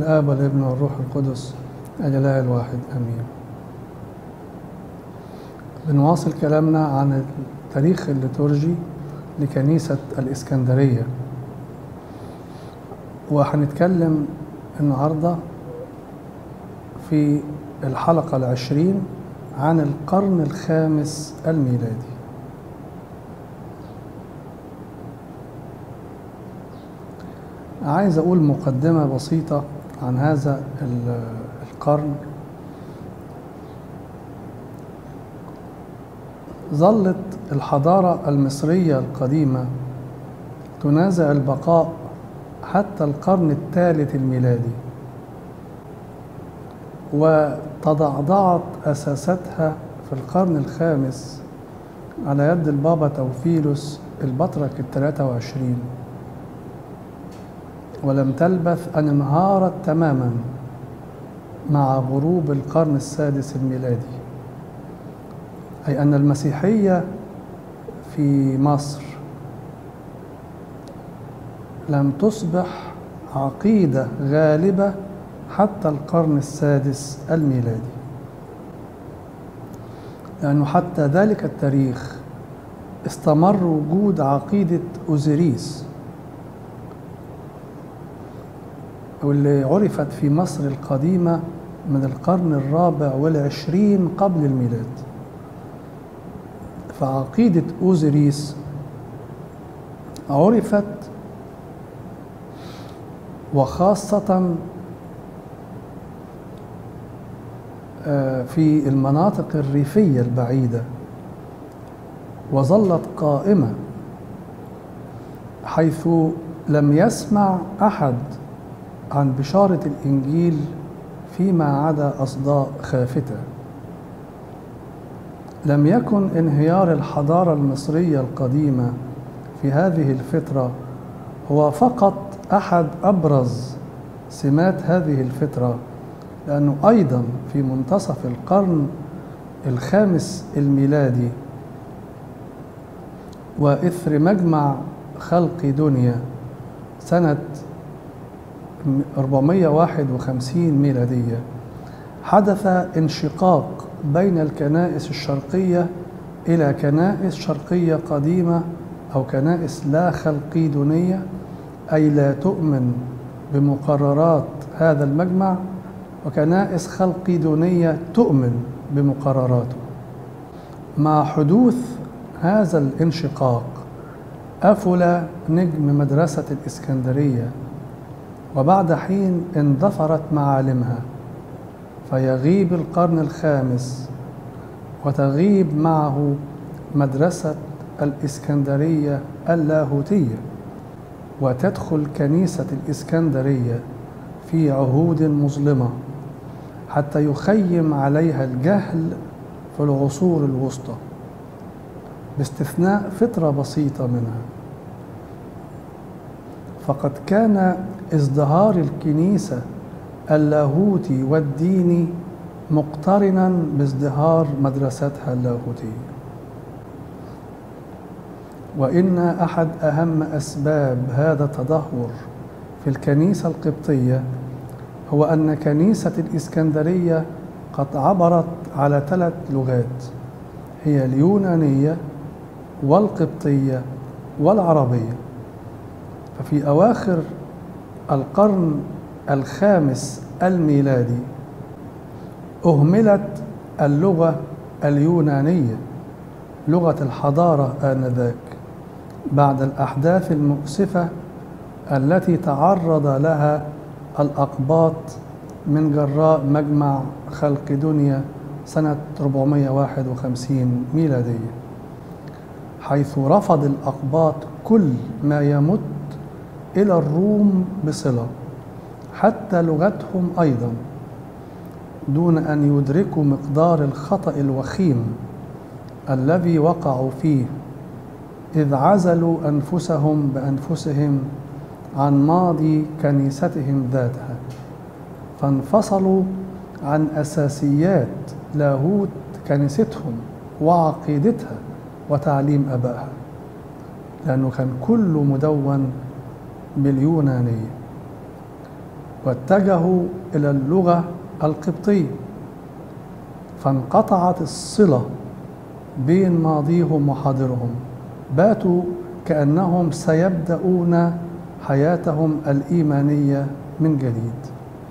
الآب والابن والروح القدس الإله الواحد آمين بنواصل كلامنا عن التاريخ الليتورجي لكنيسة الإسكندرية وهنتكلم النهاردة في الحلقة العشرين عن القرن الخامس الميلادي عايز أقول مقدمة بسيطة عن هذا القرن ظلت الحضارة المصرية القديمة تنازع البقاء حتى القرن الثالث الميلادي وتضعضعت أساستها في القرن الخامس على يد البابا توفيلوس البطرك الثلاثة وعشرين ولم تلبث أن انهارت تماما مع غروب القرن السادس الميلادي أي أن المسيحية في مصر لم تصبح عقيدة غالبة حتى القرن السادس الميلادي لأنه حتى ذلك التاريخ استمر وجود عقيدة أوزيريس واللي عرفت في مصر القديمة من القرن الرابع والعشرين قبل الميلاد فعقيدة أوزيريس عرفت وخاصة في المناطق الريفية البعيدة وظلت قائمة حيث لم يسمع أحد عن بشارة الإنجيل فيما عدا أصداء خافتة لم يكن انهيار الحضارة المصرية القديمة في هذه الفترة هو فقط أحد أبرز سمات هذه الفترة لأنه أيضا في منتصف القرن الخامس الميلادي وإثر مجمع خلق دنيا سنة 451 ميلادية حدث انشقاق بين الكنائس الشرقية إلى كنائس شرقية قديمة أو كنائس لا خلقيدونية أي لا تؤمن بمقررات هذا المجمع وكنائس خلقيدونية تؤمن بمقرراته مع حدوث هذا الانشقاق أفل نجم مدرسة الإسكندرية وبعد حين اندثرت معالمها فيغيب القرن الخامس وتغيب معه مدرسة الإسكندرية اللاهوتية وتدخل كنيسة الإسكندرية في عهود مظلمة حتى يخيم عليها الجهل في العصور الوسطى باستثناء فترة بسيطة منها فقد كان ازدهار الكنيسة اللاهوتي والديني مقترنا بازدهار مدرستها اللاهوتية وإن أحد أهم أسباب هذا التدهور في الكنيسة القبطية هو أن كنيسة الإسكندرية قد عبرت على ثلاث لغات هي اليونانية والقبطية والعربية ففي أواخر القرن الخامس الميلادي أهملت اللغة اليونانية لغة الحضارة آنذاك بعد الأحداث المؤسفة التي تعرض لها الأقباط من جراء مجمع خلق دنيا سنة 451 ميلادية حيث رفض الأقباط كل ما يمت إلى الروم بصلة حتى لغتهم أيضا دون أن يدركوا مقدار الخطأ الوخيم الذي وقعوا فيه إذ عزلوا أنفسهم بأنفسهم عن ماضي كنيستهم ذاتها فانفصلوا عن أساسيات لاهوت كنيستهم وعقيدتها وتعليم أبائها لأنه كان كله مدون باليونانية واتجهوا إلى اللغة القبطية فانقطعت الصلة بين ماضيهم وحاضرهم باتوا كأنهم سيبدأون حياتهم الإيمانية من جديد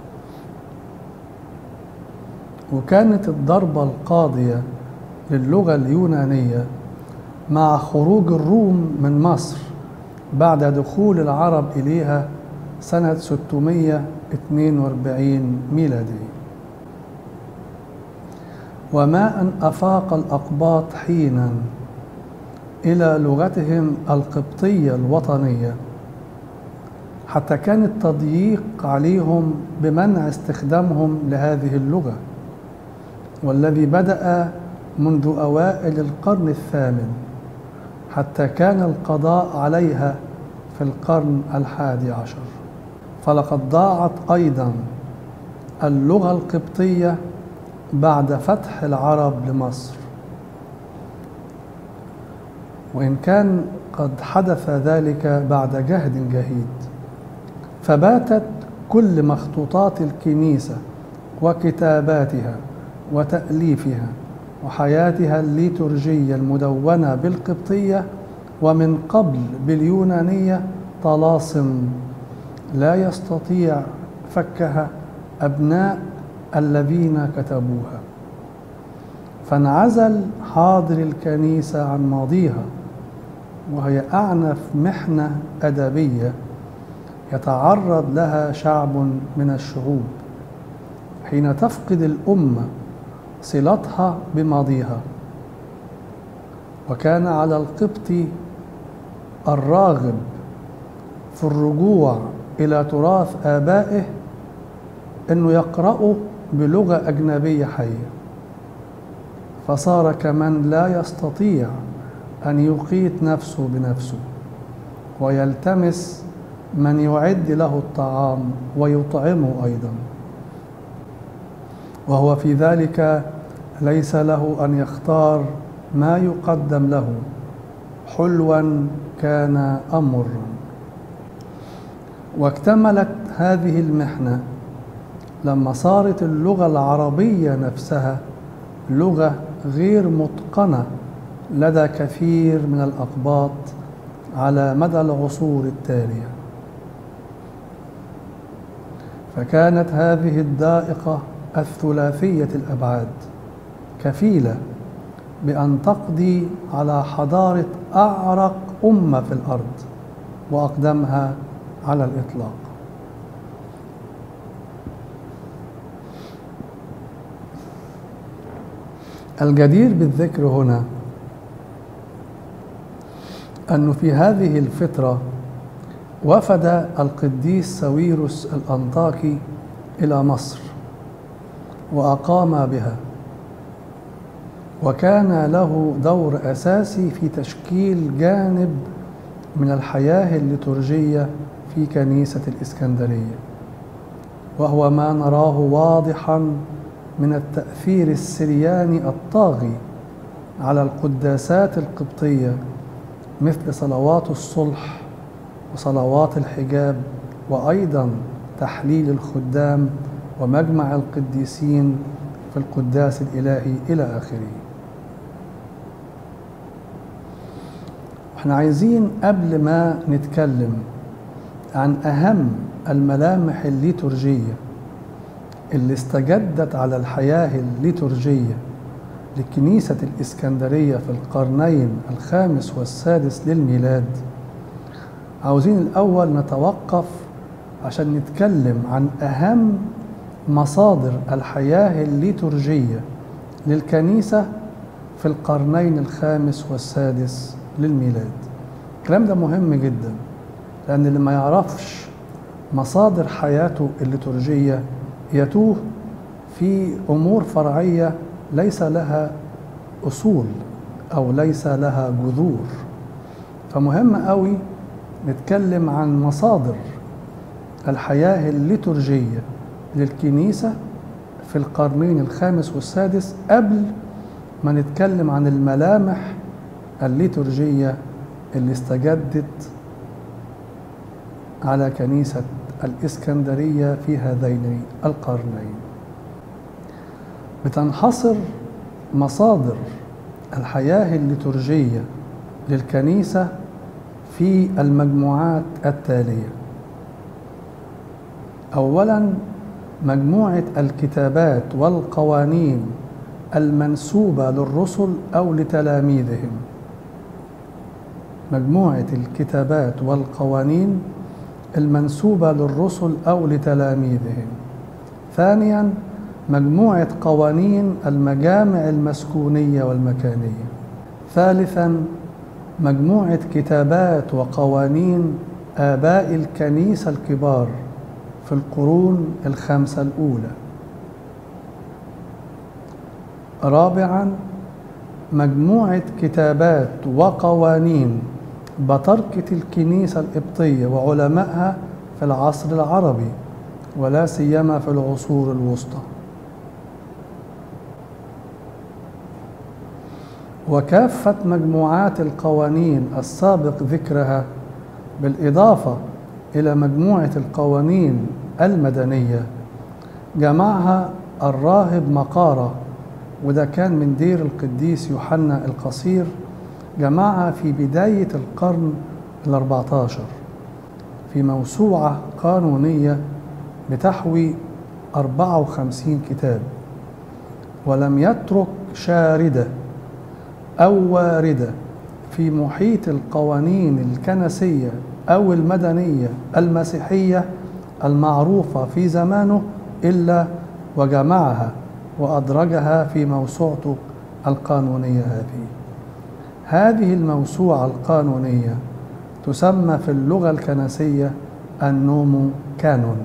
وكانت الضربة القاضية للغة اليونانية مع خروج الروم من مصر بعد دخول العرب إليها سنة 642 ميلادي وما أن أفاق الأقباط حينا إلى لغتهم القبطية الوطنية حتى كان التضييق عليهم بمنع استخدامهم لهذه اللغة والذي بدأ منذ أوائل القرن الثامن حتى كان القضاء عليها في القرن الحادي عشر فلقد ضاعت أيضا اللغة القبطية بعد فتح العرب لمصر وإن كان قد حدث ذلك بعد جهد جهيد فباتت كل مخطوطات الكنيسة وكتاباتها وتأليفها وحياتها الليتورجية المدونة بالقبطية ومن قبل باليونانية طلاسم لا يستطيع فكها أبناء الذين كتبوها فانعزل حاضر الكنيسة عن ماضيها وهي أعنف محنة أدبية يتعرض لها شعب من الشعوب حين تفقد الأمة صلتها بماضيها وكان على القبط الراغب في الرجوع إلى تراث آبائه أنه يقرأه بلغة أجنبية حية فصار كمن لا يستطيع أن يقيت نفسه بنفسه ويلتمس من يعد له الطعام ويطعمه أيضا وهو في ذلك ليس له أن يختار ما يقدم له حلوا كان أم مرا واكتملت هذه المحنة لما صارت اللغة العربية نفسها لغة غير متقنة لدى كثير من الأقباط على مدى العصور التالية فكانت هذه الدائقة الثلاثية الأبعاد كفيلة بأن تقضي على حضارة أعرق أمة في الأرض وأقدمها على الإطلاق الجدير بالذكر هنا أنه في هذه الفترة وفد القديس ساويروس الأنطاكي إلى مصر وأقام بها وكان له دور أساسي في تشكيل جانب من الحياة الليتورجية في كنيسة الإسكندرية وهو ما نراه واضحا من التأثير السرياني الطاغي على القداسات القبطية مثل صلوات الصلح وصلوات الحجاب وأيضا تحليل الخدام ومجمع القديسين في القداس الإلهي إلى آخره احنا عايزين قبل ما نتكلم عن أهم الملامح الليتورجية اللي استجدت على الحياة الليتورجية لكنيسة الإسكندرية في القرنين الخامس والسادس للميلاد عاوزين الأول نتوقف عشان نتكلم عن أهم مصادر الحياة الليتورجية للكنيسة في القرنين الخامس والسادس للميلاد الكلام ده مهم جدا لأن اللي ما يعرفش مصادر حياته الليتورجية يتوه في أمور فرعية ليس لها أصول أو ليس لها جذور فمهم قوي نتكلم عن مصادر الحياة الليتورجية للكنيسة في القرنين الخامس والسادس قبل ما نتكلم عن الملامح الليتورجية اللي استجدت على كنيسة الإسكندرية في هذين القرنين بتنحصر مصادر الحياة الليتورجية للكنيسة في المجموعات التالية أولا مجموعة الكتابات والقوانين المنسوبة للرسل أو لتلاميذهم مجموعة الكتابات والقوانين المنسوبة للرسل أو لتلاميذهم ثانيا مجموعة قوانين المجامع المسكونية والمكانية ثالثا مجموعة كتابات وقوانين آباء الكنيسة الكبار في القرون الخمسة الأولى رابعا مجموعة كتابات وقوانين بطركة الكنيسة القبطية وعلمائها في العصر العربي ولا سيما في العصور الوسطى وكافة مجموعات القوانين السابق ذكرها بالإضافة إلى مجموعة القوانين المدنية جمعها الراهب مقارة وده كان من دير القديس يوحنا القصير جمعها في بداية القرن الأربعة عشر في موسوعة قانونية بتحوي 54 كتاب ولم يترك شاردة أو واردة في محيط القوانين الكنسية أو المدنية المسيحية المعروفة في زمانه إلا وجمعها وأدرجها في موسوعته القانونية هذه هذه الموسوعة القانونية تسمى في اللغة الكنسية النومو كانون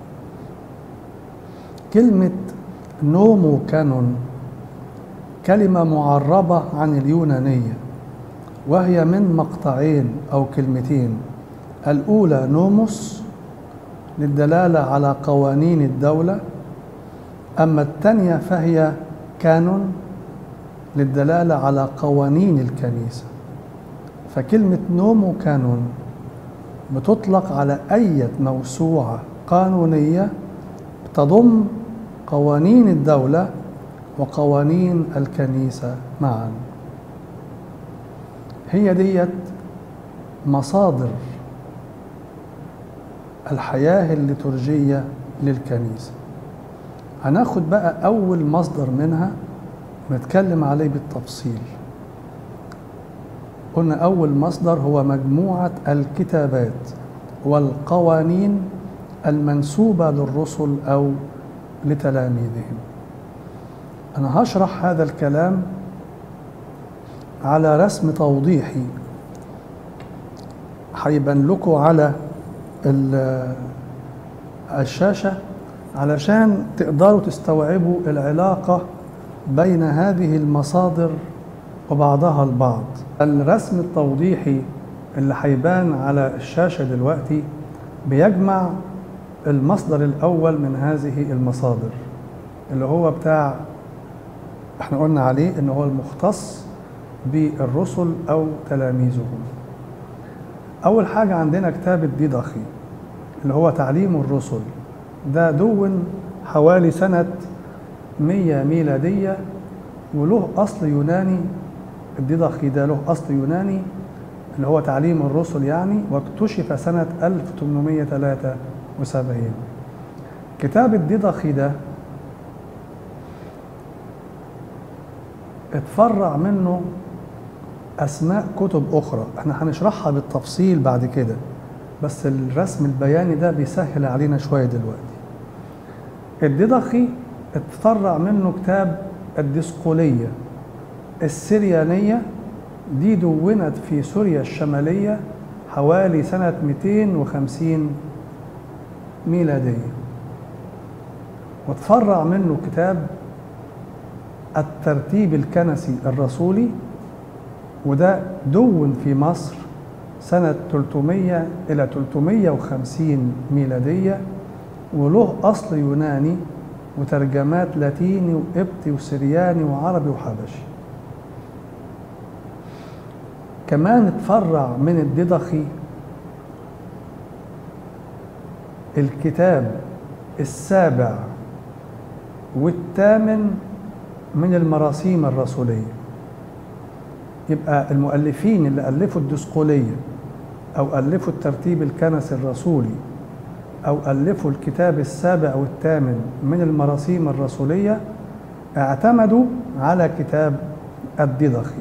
كلمة نومو كانون كلمة معربة عن اليونانية وهي من مقطعين أو كلمتين الأولى نوموس للدلالة على قوانين الدولة أما الثانية فهي كانون للدلالة على قوانين الكنيسة فكلمة نومو كانون بتطلق على أي موسوعة قانونية تضم قوانين الدولة وقوانين الكنيسة معا هي ديت مصادر الحياة الليتورجية للكنيسة هناخد بقى أول مصدر منها ونتكلم عليه بالتفصيل قلنا أول مصدر هو مجموعة الكتابات والقوانين المنسوبة للرسل أو لتلاميذهم أنا هشرح هذا الكلام على رسم توضيحي هيبان لكم على الشاشة علشان تقدروا تستوعبوا العلاقة بين هذه المصادر وبعضها البعض الرسم التوضيحي اللي هيبان على الشاشة دلوقتي بيجمع المصدر الأول من هذه المصادر اللي هو بتاع احنا قلنا عليه ان هو المختص بالرسل او تلاميذهم اول حاجة عندنا كتاب الديدخي اللي هو تعليم الرسل ده دون حوالي سنة 100 ميلادية وله أصل يوناني الديدخي ده له أصل يوناني اللي هو تعليم الرسل يعني واكتشف سنة 1873 كتاب الديدخي ده اتفرع منه أسماء كتب أخرى احنا هنشرحها بالتفصيل بعد كده بس الرسم البياني ده بيسهل علينا شوية دلوقتي الديدخي اتفرع منه كتاب الديسقولية السريانية دي دونت في سوريا الشمالية حوالي سنة 250 ميلادية وتفرع منه كتاب الترتيب الكنسي الرسولي وده دون في مصر سنة 300 إلى 350 ميلادية وله أصل يوناني وترجمات لاتيني وقبطي وسرياني وعربي وحبشي كمان اتفرع من الديدخي الكتاب السابع والثامن من المراسيم الرسولية يبقى المؤلفين اللي ألفوا الدسقولية أو ألفوا الترتيب الكنسي الرسولي أو ألفوا الكتاب السابع والثامن من المراسيم الرسولية اعتمدوا على كتاب الديدخي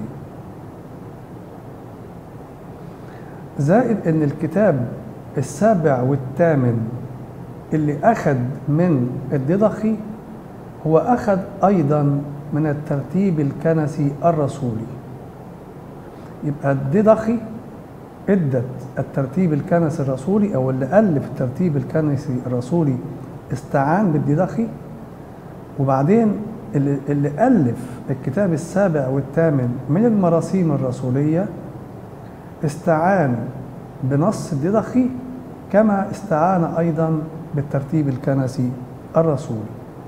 زائد ان الكتاب السابع والثامن اللي اخذ من الديدخي هو اخذ ايضا من الترتيب الكنسي الرسولي يبقى الديدخي ادت الترتيب الكنسي الرسولي او اللي الف الترتيب الكنسي الرسولي استعان بالديدخي وبعدين اللي, اللي الف الكتاب السابع والثامن من المراسيم الرسوليه استعان بنص الديدخي كما استعان ايضا بالترتيب الكنسي الرسولي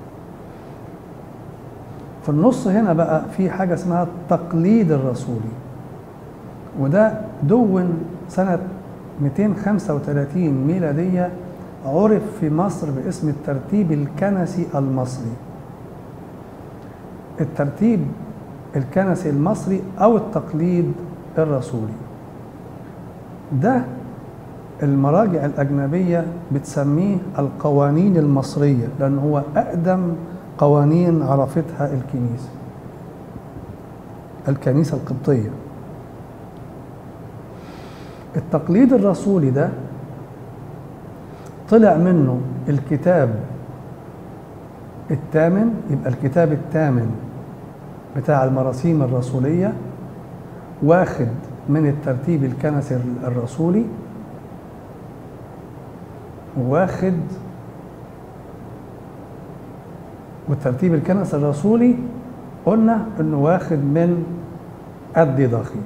في النص هنا بقى في حاجه اسمها التقليد الرسولي وده دون سنه 235 ميلاديه عرف في مصر باسم الترتيب الكنسي المصري الترتيب الكنسي المصري او التقليد الرسولي ده المراجع الأجنبية بتسميه القوانين المصرية لأن هو أقدم قوانين عرفتها الكنيسة الكنيسة القبطية التقليد الرسولي ده طلع منه الكتاب الثامن يبقى الكتاب الثامن بتاع المراسيم الرسولية واخد من الترتيب الكنسي الرسولي واخد والترتيب الكنسي الرسولي قلنا انه واخد من الديدخي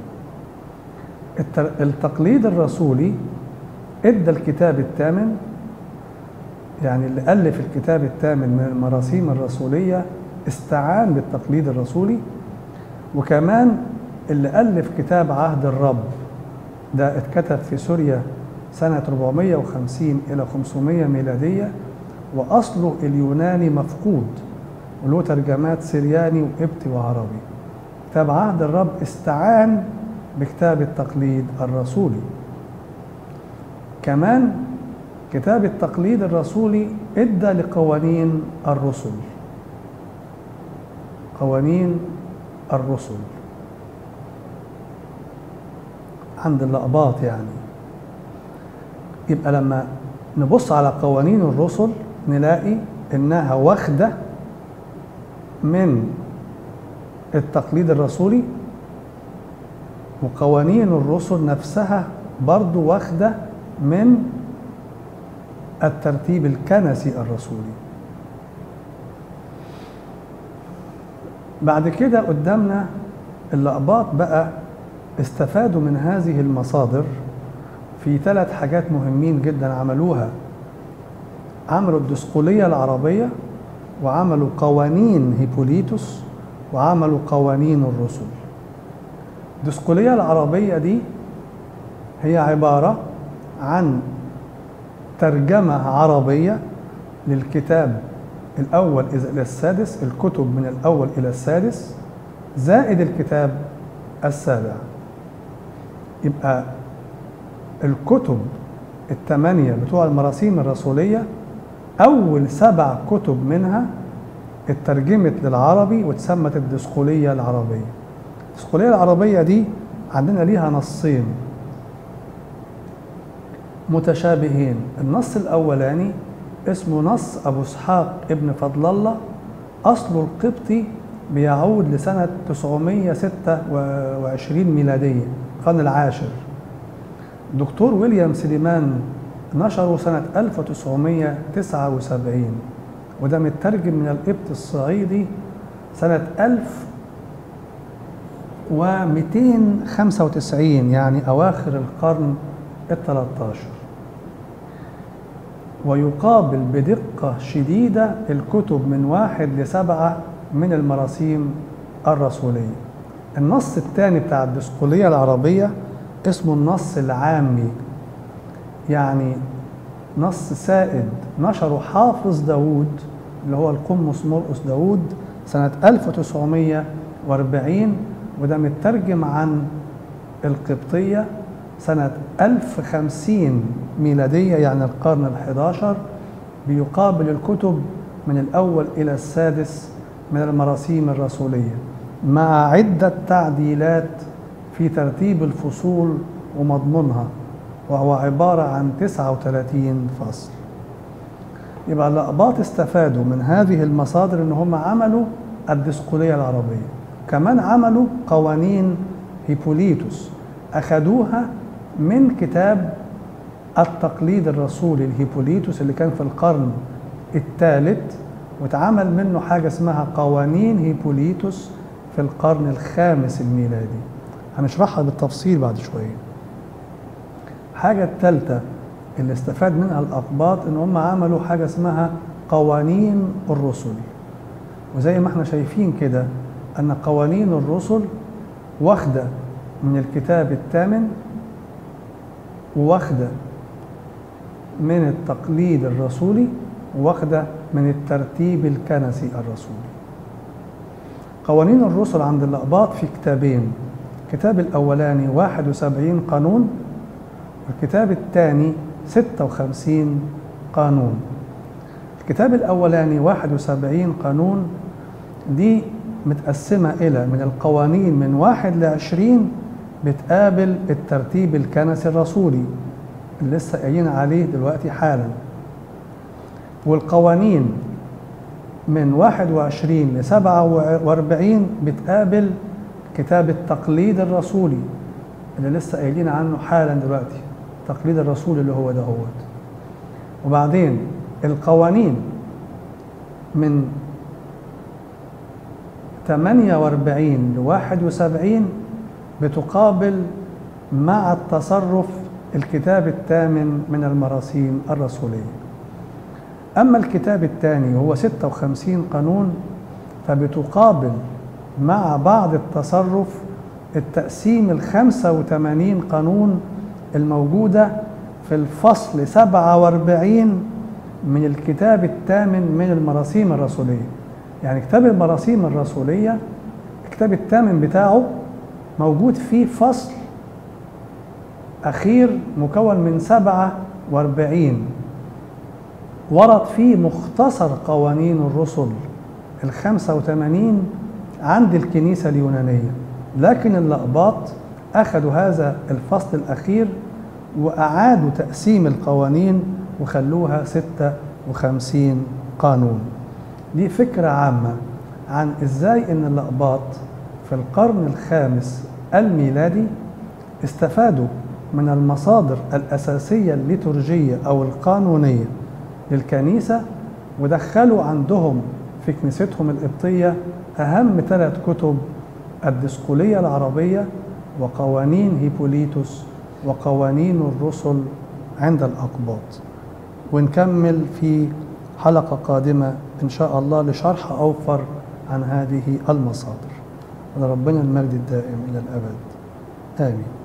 التقليد الرسولي ادى الكتاب الثامن يعني اللي الف الكتاب الثامن من المراسيم الرسوليه استعان بالتقليد الرسولي وكمان اللي ألف كتاب عهد الرب ده اتكتب في سوريا سنة 450 إلى 500 ميلادية وأصله اليوناني مفقود وله ترجمات سرياني وقبطي وعربي كتاب عهد الرب استعان بكتاب التقليد الرسولي كمان كتاب التقليد الرسولي ادى لقوانين الرسل قوانين الرسل عند اللقباط يعني يبقى لما نبص على قوانين الرسل نلاقي انها واخده من التقليد الرسولي وقوانين الرسل نفسها برضو واخده من الترتيب الكنسي الرسولي بعد كده قدامنا اللقباط بقى استفادوا من هذه المصادر في ثلاث حاجات مهمين جدا عملوها عملوا الدسقولية العربية وعملوا قوانين هيبوليتوس وعملوا قوانين الرسل الدسقولية العربية دي هي عبارة عن ترجمة عربية للكتاب الأول إلى السادس الكتب من الأول إلى السادس زائد الكتاب السابع يبقى الكتب الثمانية بتوع المراسيم الرسولية أول سبع كتب منها اترجمت للعربي واتسمت الدسقولية العربية الدسقولية العربية دي عندنا ليها نصين متشابهين النص الأولاني اسمه نص أبو إسحاق ابن فضل الله أصله القبطي بيعود لسنة 926 ميلادية القرن العاشر دكتور ويليام سليمان نشره سنة 1979 وده مترجم من القبط الصعيدي سنة 1295 يعني أواخر القرن ال 13 ويقابل بدقة شديدة الكتب من واحد لسبعة من المراسيم الرسولية النص الثاني بتاع الدسقولية العربية اسمه النص العامي يعني نص سائد نشره حافظ داود اللي هو القمص مرقس داود سنة 1940 وده مترجم عن القبطية سنة 1050 ميلادية يعني القرن الحداشر بيقابل الكتب من الأول إلى السادس من المراسيم الرسولية مع عدة تعديلات في ترتيب الفصول ومضمونها وهو عبارة عن 39 فصل يبقى الأقباط استفادوا من هذه المصادر ان هم عملوا الدسقولية العربية كمان عملوا قوانين هيبوليتوس أخذوها من كتاب التقليد الرسولي الهيبوليتوس اللي كان في القرن الثالث واتعمل منه حاجة اسمها قوانين هيبوليتوس في القرن الخامس الميلادي هنشرحها بالتفصيل بعد شوية حاجة الثالثة اللي استفاد منها الأقباط إن هم عملوا حاجة اسمها قوانين الرسل وزي ما احنا شايفين كده أن قوانين الرسل واخدة من الكتاب الثامن واخدة من التقليد الرسولي واخدة من الترتيب الكنسي الرسولي قوانين الرسل عند الأقباط في كتابين الكتاب الأولاني 71 قانون والكتاب الثاني 56 قانون الكتاب الأولاني 71 قانون دي متقسمة إلى من القوانين من واحد لعشرين بتقابل الترتيب الكنسي الرسولي اللي لسه قايلين عليه دلوقتي حالا والقوانين من 21 ل 47 بتقابل كتاب التقليد الرسولي اللي لسه قايلين عنه حالا دلوقتي التقليد الرسولي اللي هو دهوت وبعدين القوانين من 48 ل 71 بتقابل مع التصرف الكتاب الثامن من المراسيم الرسولية أما الكتاب الثاني هو 56 قانون فبتقابل مع بعض التصرف التقسيم ال 85 قانون الموجودة في الفصل 47 من الكتاب الثامن من المراسيم الرسولية يعني كتاب المراسيم الرسولية الكتاب الثامن بتاعه موجود فيه فصل أخير مكون من 47 ورد فيه مختصر قوانين الرسل ال 85 عند الكنيسة اليونانية لكن الأقباط أخذوا هذا الفصل الأخير وأعادوا تقسيم القوانين وخلوها 56 قانون دي فكرة عامة عن إزاي إن الأقباط في القرن الخامس الميلادي استفادوا من المصادر الأساسية الليتورجية أو القانونية للكنيسة ودخلوا عندهم في كنيستهم القبطية أهم ثلاث كتب الدسقولية العربية وقوانين هيبوليتوس وقوانين الرسل عند الأقباط ونكمل في حلقة قادمة إن شاء الله لشرح أوفر عن هذه المصادر ولربنا المجد الدائم إلى الأبد آمين